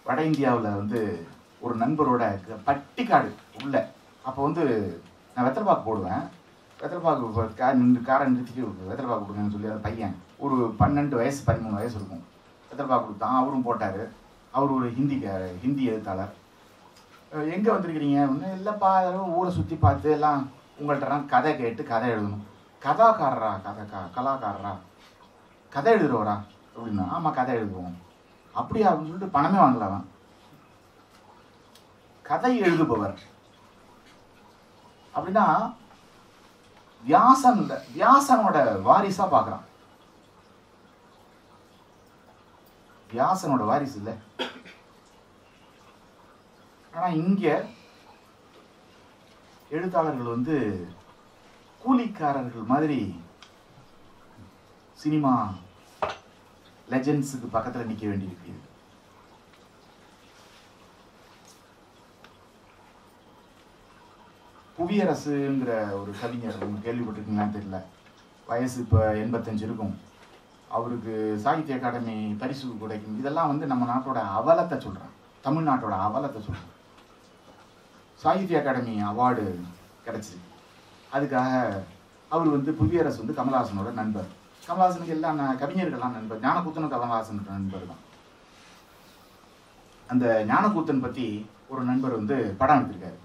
வட இந்தியாவில் வந்து ஒரு நண்பரோட க- பட்டிக்காடு உள்ள அப்போ வந்து நான் வெத்தலைப்பாக்கு போடுவேன் வெத்தலைப்பாக்கு இப்போ கா நின்று காரை நிறுத்திட்டு வெத்தலைப்பாக்கு கொடுங்கன்னு சொல்லி அந்த பையன் ஒரு பன்னெண்டு வயசு பதிமூணு வயசு இருக்கும் வெத்தலைப்பாக்கு கொடுத்தான் அவரும் போட்டார் அவர் ஒரு ஹிந்தி ஹிந்தி எழுத்தாளர் அஹ் எங்க வந்திருக்கிறீங்க ஒன்றும் இல்லைப்பா அதெல்லாம் ஊரை சுற்றி பார்த்து எல்லாம் உங்கள்கிட்டலாம் கதை கேட்டு கதை எழுதணும் கதாக்காரரா கதை கா கலாக்காரரா கதை எழுதுறவரா அப்படின்னா ஆமாம் கதை எழுதுவோம் அப்படியா அப்படின்னு சொல்லிட்டு பணமே வாங்கல அவன் கதை எழுதுபவர் அப்படின்னா வியாசன் வியாசனோட வாரிசா பார்க்கறான் வியாசனோட வாரிசு இல்லை ஆனா இங்க எழுத்தாளர்கள் வந்து கூலிக்காரர்கள் மாதிரி சினிமா லெஜெண்ட்ஸுக்கு பக்கத்துல நிக்க வேண்டியிருக்கு புவியரசுங்கிற ஒரு கவிஞர் நீங்க கேள்விப்பட்டிருக்கீங்களான்னு தெரியல வயசு இப்போ எண்பத்தஞ்சு இருக்கும் அவருக்கு சாகித்ய அகாடமி பரிசு கிடைக்கும் இதெல்லாம் வந்து நம்ம நாட்டோட அவலத்தை சொல்றேன் தமிழ்நாட்டோட அவலத்தை சொல்றேன் சாகித்ய அகாடமி அவார்டு கிடைச்சிருக்கு அதுக்காக அவர் வந்து புவியரசு வந்து கமலஹாசனோட நண்பர் கமலஹாசனுக்கு எல்லா ந- கவிஞர்கள்லாம் நண்பர் ஞானக்கூத்தனும் கமலஹாசனுக்கு நண்பர் தான் அந்த ஞானக்கூத்தன் பத்தி ஒரு நண்பர் வந்து படம் எடுத்திருக்காரு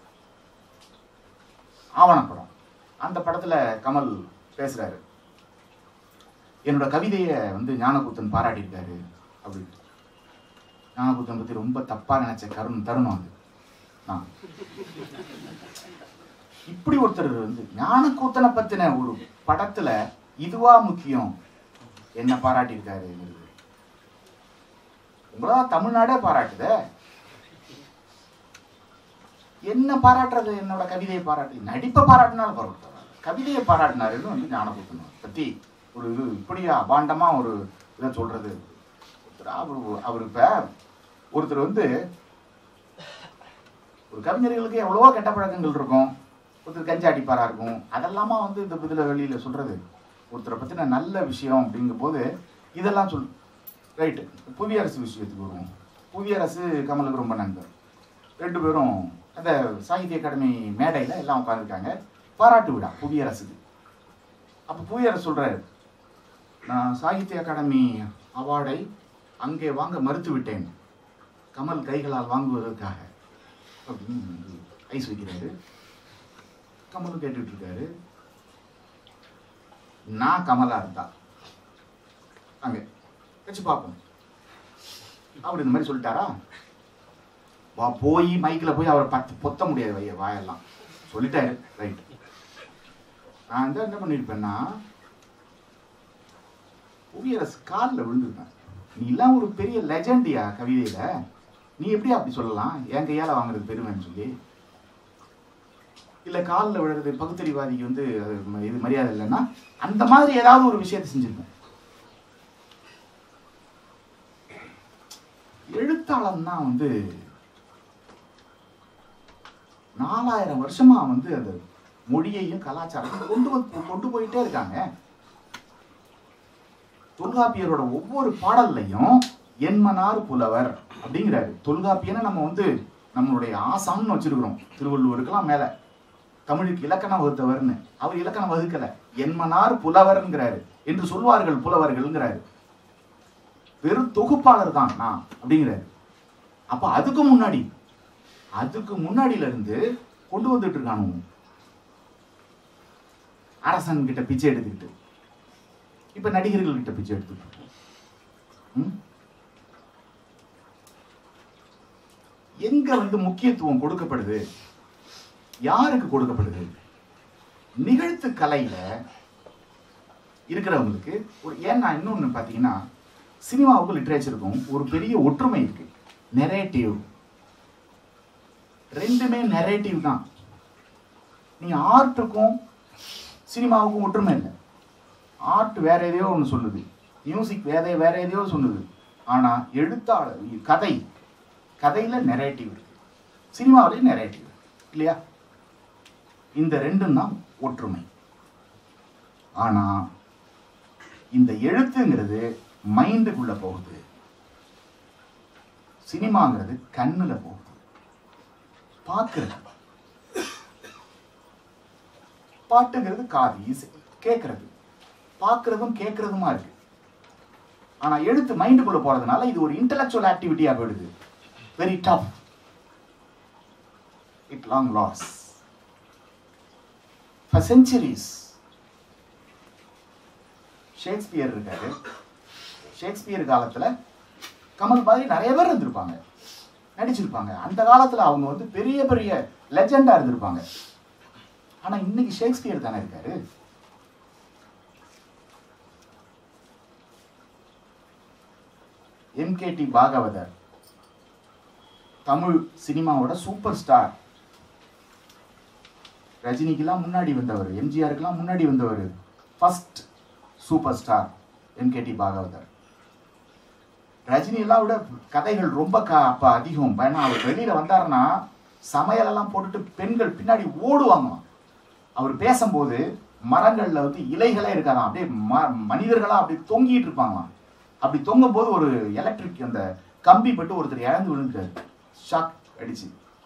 ஆவணப்படம் அந்த படத்துல கமல் பேசுறாரு என்னோட கவிதையை வந்து ஞானக்கூத்தன் பாராட்டியிருக்காரு அப்படின்ட்டு ஞானக்கூத்தன் பத்தி ரொம்ப தப்பா நினைச்ச கருண் தருணம் அது நான் இப்படி ஒருத்தர் வந்து ஞானக்கூத்தனை பத்தின ஒரு படத்துல இதுவா முக்கியம் என்ன பாராட்டியிருக்காரு உங்களா தமிழ்நாடே பாராட்டுதே என்ன பாராட்டுறது என்னோட கவிதையை பாராட்டு நடிப்பை பாராட்டினாலும் பரவாயில்ல கவிதையை பாராட்டினாருன்னு வந்து ஞானக்கூத்தன் பத்தி ஒரு இது இப்படி அபாண்டமா ஒரு இதை சொல்றது ஒருத்தர் அவர் அவர் இப்ப ஒருத்தர் வந்து ஒரு கவிஞர்களுக்கு எவ்வளவோ கெட்ட பழக்கங்கள் இருக்கும் ஒருத்தர் கஞ்சா அடிப்பாரா இருக்கும் அதெல்லாமா வந்து இந்த இதில் வெளியில சொல்றது ஒருத்தரை பத்தின நல்ல விஷயம் அப்படிங்கும்போது இதெல்லாம் சொல் ரைட்டு புவியரசு விஷயத்துக்கு வருவோம் புவியரசு கமலுக்கு ரொம்ப நண்பர் ரெண்டு பேரும் அந்த சாகித்ய அகாடமி மேடையில் எல்லாம் உட்காந்துருக்காங்க பாராட்டு விழா புவியரசுக்கு அப்போ புவியரசு சொல்றாரு நான் சாகித்ய அகாடமி அவார்டை அங்கே வாங்க மறுத்து விட்டேன் கமல் கைகளால் வாங்குவதற்காக அப்படின்னு வந்து ஐஸ் வைக்கிறாரு கமலும் கேட்டுட்டு இருக்காரு நான் கமலா இருந்தா அங்க வச்சு பார்ப்போம் அவர் இந்த மாதிரி சொல்லிட்டாரா வா போய் மைக்கில் போய் அவரை பத்து பொத்த முடியாது வைய வாயெல்லாம் சொல்லிட்டாரு ரைட் நான் வந்து என்ன பண்ணியிருப்பேன்னா புவியரசு காலில் விழுந்துருப்பேன் நீ எல்லாம் ஒரு பெரிய லெஜண்டியா கவிதையில நீ எப்படி அப்படி சொல்லலாம் என் கையால வாங்குறது பெருமைன்னு சொல்லி இல்ல காலில் விழுறது பகுத்தறிவாதிக்கு வந்து அது ம- இது மரியாதை இல்லைன்னா அந்த மாதிரி ஏதாவது ஒரு விஷயத்தை செஞ்சிருப்பேன் எழுத்தாளன் தான் வந்து நாலாயிரம் வருஷமா வந்து அந்த மொழியையும் கலாச்சாரத்தையும் கொண்டு வந்து கொண்டு போயிட்டே இருக்காங்க தொல்காப்பியரோட ஒவ்வொரு பாடல்லையும் என்மனார் புலவர் அப்படிங்கிறாரு தொல்காப்பியனை நம்ம வந்து நம்மளுடைய ஆசான்னு வச்சிருக்கிறோம் திருவள்ளுவருக்கெல்லாம் மேல தமிழுக்கு இலக்கணம் வகுத்தவர்னு அவர் இலக்கணம் வகுக்கல என்மனார் புலவர்ங்கிறாரு என்று சொல்வார்கள் புலவர்கள்ங்கிறாரு வெறும் தொகுப்பாளர் தான் நான் அப்படிங்கிறாரு அப்ப அதுக்கு முன்னாடி அதுக்கு முன்னாடில இருந்து கொண்டு வந்துட்டு இருக்கானு அரசன் கிட்ட பிச்சை எடுத்துக்கிட்டு இப்ப நடிகர்கள் கிட்ட பிச்சை எடுத்துட்டு இருக்கோம். ம்? எங்க வந்து முக்கியத்துவம் கொடுக்கப்படுது யாருக்கு கொடுக்கப்படுது நிகழ்த்து கலையில இருக்கிறவங்களுக்கு ஒரு ஏன்னா இன்னொன்னு பாத்தீங்கன்னா சினிமாவுக்கும் லிட்ரேச்சருக்கும் ஒரு பெரிய ஒற்றுமை இருக்கு நெரேட்டிவ் ரெண்டுமே நெரேட்டிவ் தான் நீங்க ஆர்ட்டுக்கும் சினிமாவுக்கும் ஒற்றுமை இல்லை ஆர்ட் வேற எதையோ ஒன்று சொல்லுது மியூசிக் வேற வேற எதையோ சொல்லுது ஆனா எழுத்தாளர் கதை கதையில நெரேட்டிவ் இருக்கு சினிமாவிலேயும் நெரேட்டிவ் இல்லையா இந்த ரெண்டும் தான் ஒற்றுமை ஆனா இந்த எழுத்துங்கிறது மைண்டுக்குள்ள போகுது சினிமாங்கிறது கண்ணுல போகுது பார்க்கிறது பாட்டுங்கிறது காது இசை கேட்கறது பார்க்கறதும் கேட்கறதுமா இருக்கு ஆனா எழுத்து மைண்டுக்குள்ள போறதுனால இது ஒரு இன்டெலெக்சுவல் ஆக்டிவிட்டியா போயிடுது very tough it long last for centuries Shakespeare இருக்காரு ஷேக்ஸ்பியர் காலத்துல கமல் மாதிரி நிறைய பேர் இருந்திருப்பாங்க நடிச்சிருப்பாங்க அந்த காலத்துல அவங்க வந்து பெரிய பெரிய லெஜெண்டா இருந்திருப்பாங்க ஆனா இன்னைக்கு ஷேக்ஸ்பியர் தானே இருக்காரு எம்கேடி பாகவதர் தமிழ் சினிமாவோட சூப்பர் ஸ்டார் ரஜினிக்கெல்லாம் முன்னாடி வந்தவர் எம்ஜிஆருக்கெல்லாம் முன்னாடி வந்தவர் first super star MKT Bhagavathar Rajini எல்லாம் விட கதைகள் ரொம்ப க அப்ப அதிகம் ஏன்னா அவர் வெளியில வந்தாருன்னா சமையலெல்லாம் போட்டுட்டு பெண்கள் பின்னாடி ஓடுவாங்களாம் அவர் பேசும்போது மரங்கள்ல வந்து இலைகளே இருக்காதாம் அப்படியே ம மனிதர்களா அப்படி தொங்கிட்டு இருப்பாங்களாம் அப்படி தொங்கும் போது ஒரு எலக்ட்ரிக் அந்த கம்பி பட்டு ஒருத்தர் இறந்து விழுந்துட்டாரு ஷாக் அடிச்சு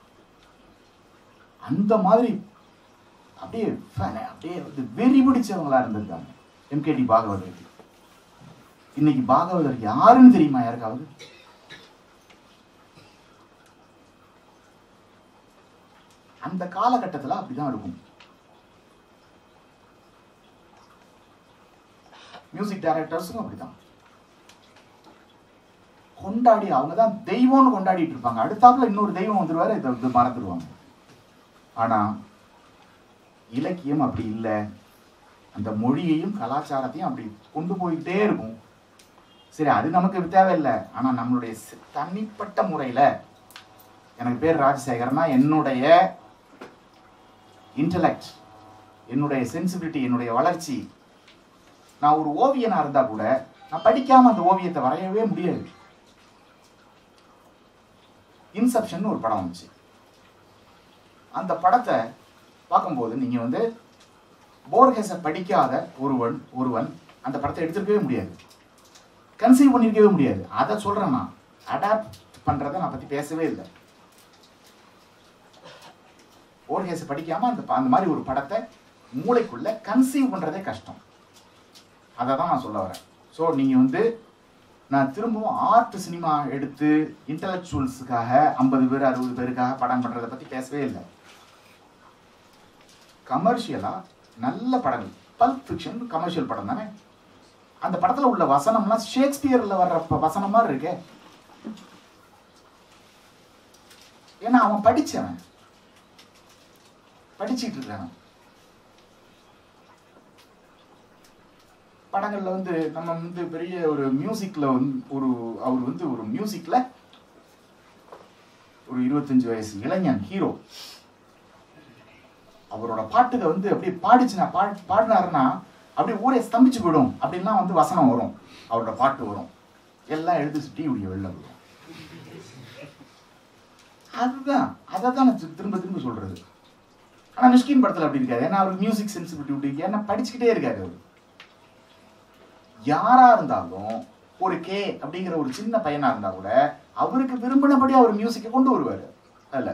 அந்த மாதிரி அப்படியே fan, அப்படியே வந்து வெறி பிடிச்சவங்களா இருந்திருக்காங்க எம்கேடி பாகவதர் இன்னைக்கு பாகவதர் யாருன்னு தெரியுமா யாருக்காவது அந்த காலகட்டத்துல அப்படிதான் இருக்கும் மியூசிக் டைரக்டர்ஸும் அப்படிதான் கொண்டாடி அவங்க தான் தெய்வம்னு கொண்டாடிட்டு இருப்பாங்க அடுத்தாப்புல இன்னொரு தெய்வம் வந்துருவாரு இதை வந்து மறந்துடுவாங்க ஆனா இலக்கியம் அப்படி இல்லை அந்த மொழியையும் கலாச்சாரத்தையும் அப்படி கொண்டு போயிட்டே இருக்கும் சரி அது நமக்கு தேவையில்லை ஆனா நம்மளுடைய சி- தனிப்பட்ட முறையில எனக்கு பேர் ராஜசேகரனா என்னுடைய இன்டலெக்ட் என்னுடைய சென்சிபிலிட்டி என்னுடைய வளர்ச்சி நான் ஒரு ஓவியனா இருந்தா கூட நான் படிக்காம அந்த ஓவியத்தை வரையவே முடியாது இன்செப்ஷன் ஒரு படம் வந்துச்சு அந்த படத்தை பார்க்கும்போது நீங்க வந்து போர்கேஸை படிக்காத ஒருவன் ஒருவன் அந்த படத்தை எடுத்திருக்கவே முடியாது கன்சீவ் பண்ணியிருக்கவே முடியாது அதை சொல்றேன் நான் அடாப்ட் பண்றதை நான் பத்தி பேசவே இல்லை போர்கேஸை படிக்காம அந்த ப- அந்த மாதிரி ஒரு படத்தை மூளைக்குள்ள கன்சீவ் பண்றதே கஷ்டம் அதை தான் நான் சொல்ல வரேன் ஸோ நீங்கள் வந்து நான் திரும்பவும் ஆர்ட் சினிமா எடுத்து இன்டலெக்சுவல்ஸுக்காக ஐம்பது பேர் அறுபது பேருக்காக படம் பண்ணுறதை பற்றி பேசவே இல்லை கமர்ஷியலாக நல்ல படங்கள் பல்ப் ஃபிக்ஷன் கமர்ஷியல் படம் தானே அந்த படத்தில் உள்ள வசனம்லாம் ஷேக்ஸ்பியரில் வர்ற ப- வசனம் மாதிரி இருக்கே ஏன்னா அவன் படிச்சவன் படிச்சிட்டு இருக்கான் படங்கள்ல வந்து நம்ம வந்து பெரிய ஒரு மியூசிக்ல வந்து ஒரு அவர் வந்து ஒரு மியூசிக்ல ஒரு இருபத்தஞ்சு வயசு இளைஞன் ஹீரோ அவரோட பாட்டுக வந்து அப்படியே பாடிச்சுனா பா பாடினாருன்னா அப்படியே ஊரே ஸ்தம்பிச்சு போயிடும் அப்படின்லாம் வந்து வசனம் வரும் அவரோட பாட்டு வரும் எல்லாம் எழுதி சுட்டி இப்படி வெளில வரும் அதுதான் அதை தான் நான் தி- திரும்ப திரும்ப சொல்றது ஆனா மிஷ்கின் படத்துல அப்படி இருக்காது ஏன்னா அவருக்கு மியூசிக் சென்சிபிலிட்டி இருக்கு ஏன்னா படிச்சுக்கிட்டே இருக்காரு அவர் யாரா இருந்தாலும் ஒரு கே அப்படிங்கிற ஒரு சின்ன பையனா இருந்தா கூட அவருக்கு விரும்பினபடி அவர் மியூசிக்கை கொண்டு வருவாரு அதுல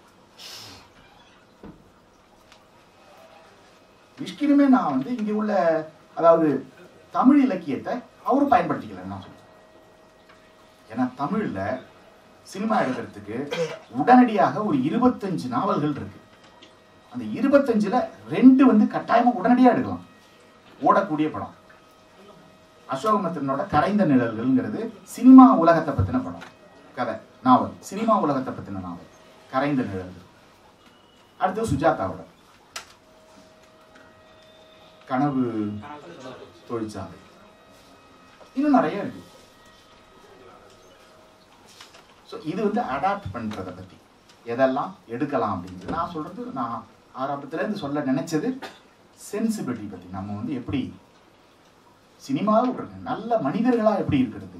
மிஷ்கினுமே நான் வந்து இங்க உள்ள அதாவது தமிழ் இலக்கியத்தை அவரும் பயன்படுத்திக்கல நான் சொல்றேன் ஏன்னா தமிழ்ல சினிமா எடுக்கிறதுக்கு உடனடியாக ஒரு இருபத்தஞ்சு நாவல்கள் இருக்கு அந்த இருபத்தஞ்சுல ரெண்டு வந்து கட்டாயமா உடனடியா எடுக்கலாம் ஓடக்கூடிய படம் அசோகமித்திரனோட கரைந்த நிழல்கள்ங்கிறது சினிமா உலகத்தை பத்தின படம் கதை நாவல் சினிமா உலகத்தை பத்தின நாவல் கரைந்த நிழல்கள் அடுத்து சுஜாதாவோட கனவு தொழிற்சாலை இன்னும் நிறைய இருக்கு ஸோ இது வந்து அடாப்ட் பண்றதை பத்தி எதெல்லாம் எடுக்கலாம் அப்படிங்கிறது நான் சொல்றது நான் ஆரம்பத்துல இருந்து சொல்ல நினைச்சது சென்சிபிலிட்டி பத்தி நம்ம வந்து எப்படி சினிமாவை விட்டுருங்க நல்ல மனிதர்களா எப்படி இருக்கிறது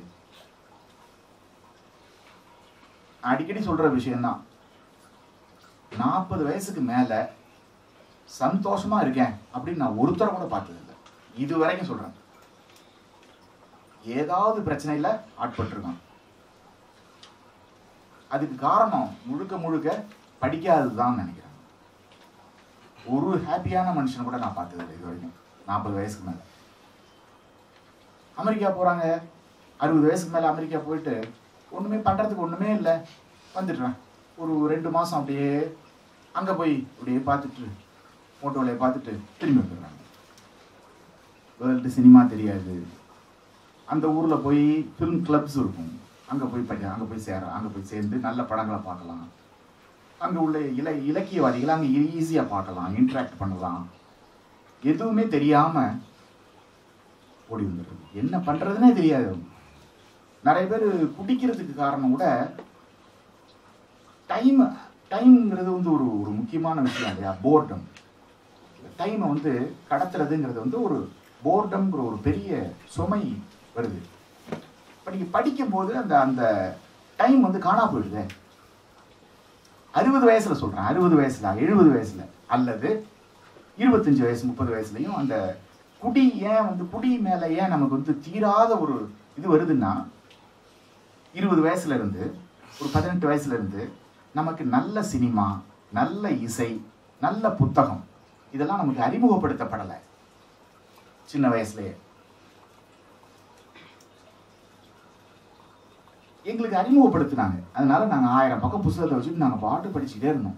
நான் அடிக்கடி சொல்ற விஷயம்தான் நாற்பது வயசுக்கு மேல சந்தோஷமா இருக்கேன் அப்படின்னு நான் ஒருத்தரை கூட பார்த்தது இல்லை இது வரைக்கும் சொல்றேன் ஏதாவது பிரச்சனையில ஆட்பட்டிருக்கான் அதுக்கு காரணம் முழுக்க முழுக்க படிக்காததுதான் நினைக்கிறேன் ஒரு ஹாப்பியான மனுஷன் கூட நான் பார்த்ததில்லை இது வரைக்கும் நாற்பது வயசுக்கு மேலே அமெரிக்கா போகிறாங்க அறுபது வயசுக்கு மேலே அமெரிக்கா போயிட்டு ஒன்றுமே பண்ணுறதுக்கு ஒன்றுமே இல்லை வந்துடுறேன் ஒரு ரெண்டு மாதம் அப்படியே அங்கே போய் அப்படியே பார்த்துட்டு ஃபோட்டோவிலே பார்த்துட்டு திரும்பி வந்துடுறாங்க வேர்ல்டு சினிமா தெரியாது அந்த ஊரில் போய் ஃபிலிம் கிளப்ஸ் இருக்கும் அங்கே போய் படி அங்கே போய் சேர அங்கே போய் சேர்ந்து நல்ல படங்களை பார்க்கலாம் அங்கே உள்ள இல இலக்கியவாதிகளை அங்கே ஈஸியாக பார்க்கலாம் இன்ட்ராக்ட் பண்ணலாம் எதுவுமே தெரியாமல் ஓடி வந்துடுறது என்ன பண்ணுறதுனே தெரியாது நிறைய பேர் குடிக்கிறதுக்கு காரணம் கூட டைம் டைம்ங்கிறது வந்து ஒரு ஒரு முக்கியமான விஷயம் இல்லையா போர்டம் டைமை வந்து கடத்துறதுங்கிறது வந்து ஒரு போர்டம்ங்கிற ஒரு பெரிய சுமை வருது இப்போ நீங்கள் படிக்கும்போது அந்த அந்த டைம் வந்து காணா போயிடுது அறுபது வயசுல சொல்றேன் அறுபது வயசுல எழுபது வயசுல அல்லது இருபத்தஞ்சு வயசு முப்பது வயசுலயும் அந்த குடி ஏன் வந்து குடி மேல ஏன் நமக்கு வந்து தீராத ஒரு இது வருதுன்னா இருபது வயசுல இருந்து ஒரு பதினெட்டு வயசுல இருந்து நமக்கு நல்ல சினிமா நல்ல இசை நல்ல புத்தகம் இதெல்லாம் நமக்கு அறிமுகப்படுத்தப்படலை சின்ன வயசுலயே எங்களுக்கு அறிமுகப்படுத்தினாங்க அதனால நாங்க ஆயிரம் பக்கம் புத்தகத்தை வச்சுட்டு நாங்க பாட்டு படிச்சுட்டே இருந்தோம்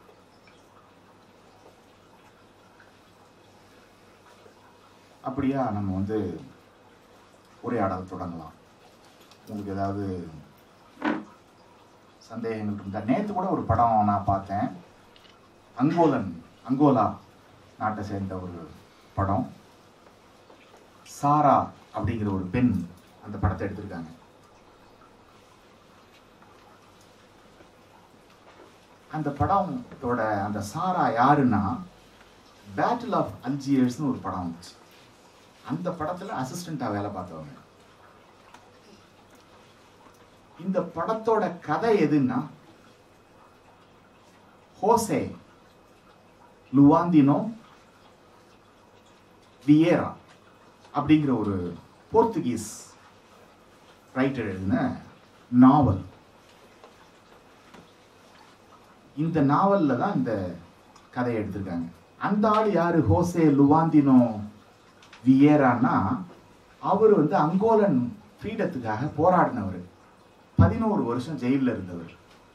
அப்படியா நம்ம வந்து உரையாடல் தொடங்கலாம் உங்களுக்கு ஏதாவது சந்தேகங்கள் இருந்தா நேத்து கூட ஒரு படம் நான் பார்த்தேன் அங்கோலன் அங்கோலா நாட்டை சேர்ந்த ஒரு படம் சாரா அப்படிங்கிற ஒரு பெண் அந்த படத்தை எடுத்திருக்காங்க அந்த படத்தோட அந்த சாரா யாருன்னா பேட்டில் ஆஃப் அல்ஜியர்ஸ்னு ஒரு படம் வந்துச்சு அந்த படத்துல அசிஸ்டண்டா வேலை பார்த்தவங்க இந்த படத்தோட கதை எதுன்னா ஹோசே லுவாந்தினோ வியேரா அப்படிங்கிற ஒரு போர்த்துகீஸ் ரைட்டர் எழுதின நாவல் இந்த நாவல்ல தான் இந்த கதையை எடுத்திருக்காங்க அந்த ஆள் யாரு ஹோசே லுவாந்தினோ வியேரான்னா அவர் வந்து அங்கோலன் ஃப்ரீடத்துக்காக போராடினவர் பதினோரு வருஷம் ஜெயிலில் இருந்தவர்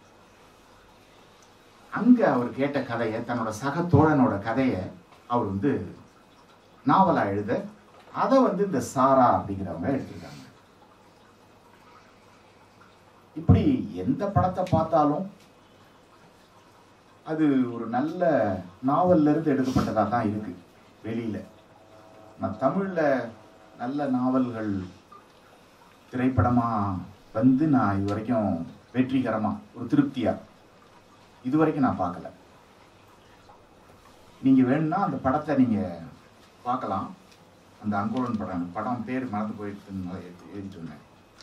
அங்க அவர் கேட்ட கதையை தன்னோட சக தோழனோட கதையை அவர் வந்து நாவலா எழுத அதை வந்து இந்த சாரா அப்படிங்கிறவங்க எடுத்திருக்காங்க இப்படி எந்த படத்தை பார்த்தாலும் அது ஒரு நல்ல நாவல்ல இருந்து எடுக்கப்பட்டதா தான் இருக்கு வெளியில நான் தமிழ்ல நல்ல நாவல்கள் திரைப்படமா வந்து நான் இது வரைக்கும் வெற்றிகரமா ஒரு திருப்தியா இது வரைக்கும் நான் பார்க்கல நீங்க வேணும்னா அந்த படத்தை நீங்க பார்க்கலாம் அந்த அங்கோலன் படம் அந்த படம் பேர் மறந்து போயிடுச்சுன்னு எழுதி சொன்னேன்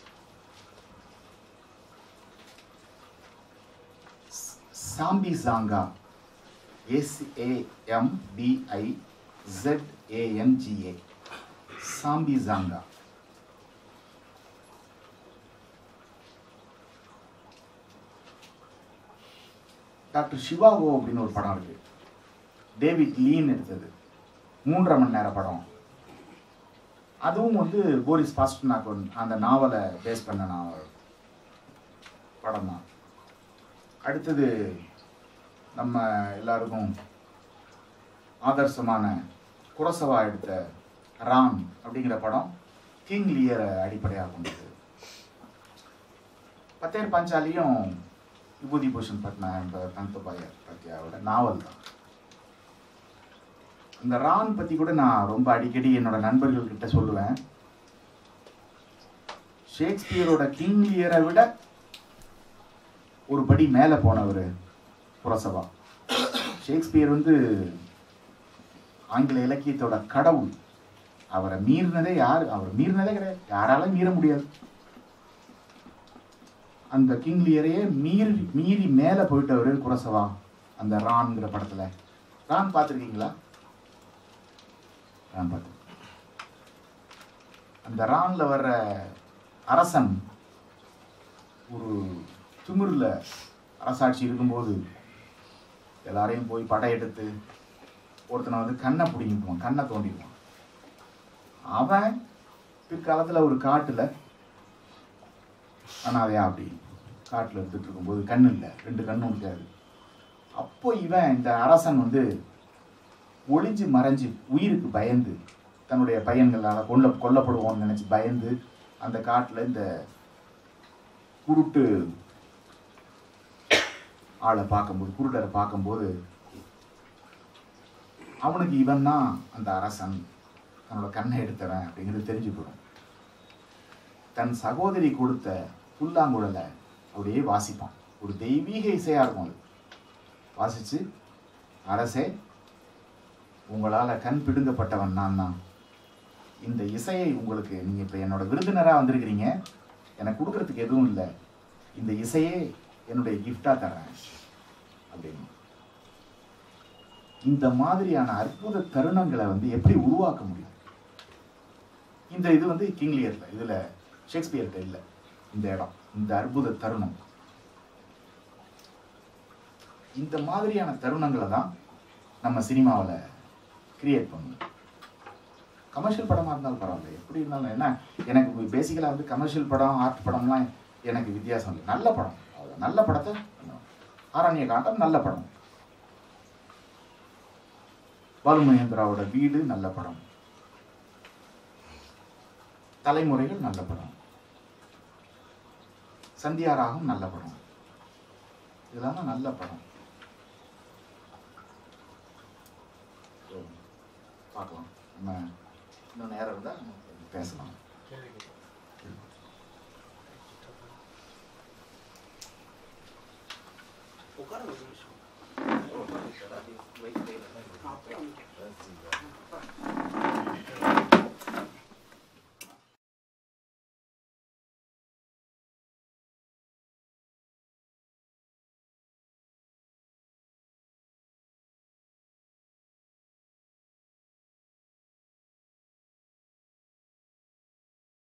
சாம்பி சாங்கா எஸ்ஏஎம்பிஐ ZANGA சாம்பி சாங்கா டாக்டர் சிவாகோ அப்படின்னு ஒரு படம் இருக்கு டேவிட் லீன் எடுத்தது மூன்றரை மணி நேர படம் அதுவும் வந்து போரிஸ் பாஸ்டர்னாக் அந்த நாவலை பேஸ் பண்ண நாவல் படம் தான் அடுத்தது நம்ம எல்லாருக்கும் ஆதர்சமான குரசவா எடுத்த ராம் அப்படிங்கிற படம் கிங் லியரை அடிப்படையாக கொண்டது பத்தேர் பாஞ்சாலியும் விபூதி பூஷன் பட்னா தந்தபாய பத்தியாவோட நாவல் தான் இந்த ரான் பத்தி கூட நான் ரொம்ப அடிக்கடி என்னோட நண்பர்கள் கிட்ட சொல்லுவேன் ஷேக்ஸ்பியரோட கிங் லியரை விட ஒரு படி மேலே போனவர் புரசவா ஷேக்ஸ்பியர் வந்து ஆங்கில இலக்கியத்தோட கடவுள் அவரை மீறினதே யார் அவர் மீறினதே கிடையாது யாராலும் மீற முடியாது அந்த கிங்லியரையே மீறி மீறி மேலே போயிட்டவர் குரசவா அந்த ரான்ங்கிற படத்துல ரான் பார்த்துருக்கீங்களா ரான் பார்த்து அந்த ரான்ல வர்ற அரசன் ஒரு திமிரில் அரசாட்சி இருக்கும்போது எல்லாரையும் போய் படையெடுத்து ஒருத்தனை வந்து கண்ணை பிடிங்கிக்குவான் கண்ணை தோண்டிடுவான் அவன் பிற்காலத்தில் ஒரு காட்டில் அனாதையா அப்படி காட்டில் எடுத்துட்டு இருக்கும்போது கண்ணு இல்லை ரெண்டு கண்ணும் இருக்காது அப்போ இவன் இந்த அரசன் வந்து ஒளிஞ்சு மறைஞ்சு உயிருக்கு பயந்து தன்னுடைய பையன்களால் கொல்ல கொல்லப்படுவோம்னு நினச்சி பயந்து அந்த காட்டில் இந்த குருட்டு ஆளை பார்க்கும்போது குருடரை பார்க்கும்போது அவனுக்கு இவன் தான் அந்த அரசன் தன்னோட கண்ணை எடுத்தவன் அப்படிங்கிறது தெரிஞ்சு போயிடும் தன் சகோதரி கொடுத்த புல்லாங்குழலை அப்படியே வாசிப்பான் ஒரு தெய்வீக இசையா இருக்கும் அது வாசிச்சு அரசே உங்களால கண் பிடுங்கப்பட்டவன் நான் தான் இந்த இசையை உங்களுக்கு நீங்க இப்ப என்னோட விருந்தினரா வந்திருக்கிறீங்க எனக்கு கொடுக்கறதுக்கு எதுவும் இல்லை இந்த இசையே என்னுடைய கிஃப்டா தர்றேன் அப்படின்னு இந்த மாதிரியான அற்புத தருணங்களை வந்து எப்படி உருவாக்க முடியும் இந்த இது வந்து கிங்லியர்ல இதுல ஷேக்ஸ்பியர்கிட்ட இல்லை இந்த இடம் இந்த அற்புத தருணம் இந்த மாதிரியான தருணங்களை தான் நம்ம சினிமாவில் கிரியேட் பண்ணணும் கமர்ஷியல் படமாக இருந்தாலும் பரவாயில்ல எப்படி இருந்தாலும் என்ன எனக்கு பேசிக்கலாக வந்து கமர்ஷியல் படம் ஆர்ட் படம்லாம் எனக்கு வித்தியாசம் இல்லை நல்ல படம் அவ்வளவுதான். நல்ல படத்தை பண்ணணும். ஆரண்ய காண்டம் நல்ல படம் பாலு மகேந்திராவோட வீடு நல்ல படம் தலைமுறைகள் நல்ல படம் சந்தியாராகம் நல்ல படம் இதெல்லாம் தான் நல்ல படம் So, பார்க்கலாம் நம்ம இன்னும் நேரம் இருந்தால் நம்ம பேசலாம் உட்காருங்க ஒரு நிமிஷம். அப்படியே